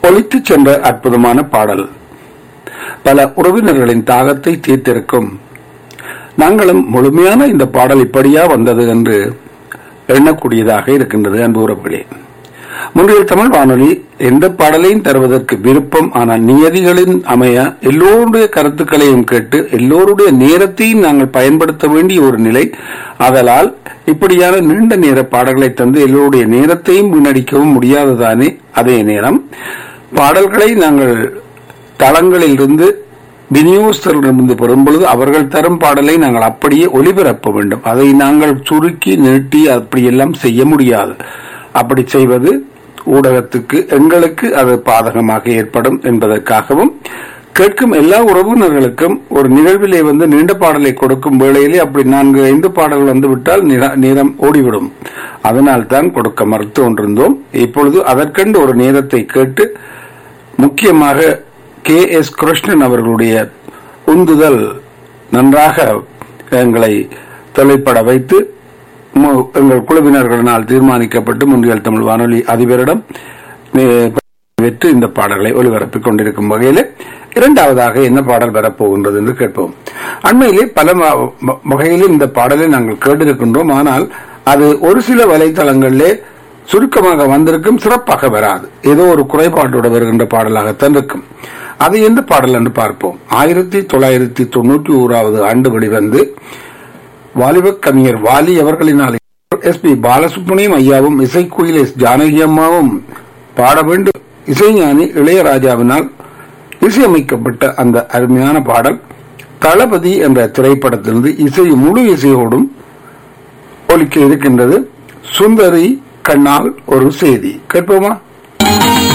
ஒலித்துச் சென்ற அற்புதமான பாடல் பல உறவினர்களின் தாகத்தை தீர்த்திருக்கும் நாங்களும் முழுமையான இந்த பாடல் இப்படியா வந்தது என்று எண்ணக்கூடியதாக இருக்கின்றது அன்பு உறவுகளே முன்றைய தமிழ் வானொலி எந்த பாடலையும் தருவதற்கு விருப்பம் ஆனால் நியதிகளின் அமைய எல்லோருடைய கருத்துக்களையும் கேட்டு எல்லோருடைய நேரத்தையும் நாங்கள் பயன்படுத்த வேண்டிய ஒரு நிலை அதலால் இப்படியான நீண்ட நேர பாடல்களை தந்து எல்லோருடைய நேரத்தையும் வீணடிக்கவும் முடியாததானே அதே நேரம் பாடல்களை நாங்கள் தளங்களில் இருந்து விநியோகஸ்தரிடமிருந்து பெறும் பொழுது அவர்கள் தரும் பாடலை நாங்கள் அப்படியே ஒலிபரப்ப வேண்டும் அதை நாங்கள் சுருக்கி நீட்டி அப்படியெல்லாம் செய்ய முடியாது அப்படி செய்வது ஊடகத்துக்கு எங்களுக்கு அது பாதகமாக ஏற்படும் என்பதற்காகவும் கேட்கும் எல்லா உறவினர்களுக்கும் ஒரு நிகழ்விலே வந்து நீண்ட பாடலை கொடுக்கும் வேளையிலே அப்படி நான்கு ஐந்து பாடல்கள் வந்து விட்டால் நேரம் ஓடிவிடும் அதனால் தான் கொடுக்க மறுத்து கொண்டிருந்தோம் இப்பொழுது அதற்கென்று ஒரு நேரத்தை கேட்டு முக்கியமாக கே எஸ் கிருஷ்ணன் அவர்களுடைய உந்துதல் நன்றாக எங்களை தொலைப்பட வைத்து எங்கள் குழுவினர்களினால் தீர்மானிக்கப்பட்டு முன்றியல் தமிழ் வானொலி அதிபரிடம் வெற்று இந்த பாடல்களை ஒலிபரப்பிக் கொண்டிருக்கும் வகையில் இரண்டாவதாக என்ன பாடல் வரப்போகின்றது என்று கேட்போம் அண்மையிலே பல வகையிலே இந்த பாடலை நாங்கள் கேட்டிருக்கின்றோம் ஆனால் அது ஒரு சில வலைத்தளங்களிலே சுருக்கமாக வந்திருக்கும் சிறப்பாக வராது ஏதோ ஒரு குறைபாட்டோடு வருகின்ற பாடலாகத்தான் இருக்கும் அது எந்த பாடல் என்று பார்ப்போம் ஆயிரத்தி தொள்ளாயிரத்தி தொன்னூற்றி ஓராவது ஆண்டு வெளிவந்து வாலிப கவிஞர் வாலி அவர்களினால் எஸ் பி பாலசுப்ரமணியம் ஐயாவும் இசைக்குயில் எஸ் ஜானகி அம்மாவும் பாட வேண்டும் இசைஞானி இளையராஜாவினால் இசையமைக்கப்பட்ட அந்த அருமையான பாடல் தளபதி என்ற திரைப்படத்திலிருந்து இசை முழு இசையோடும் ஒலிக்க இருக்கின்றது சுந்தரி கண்ணால் ஒரு செய்தி கேட்போமா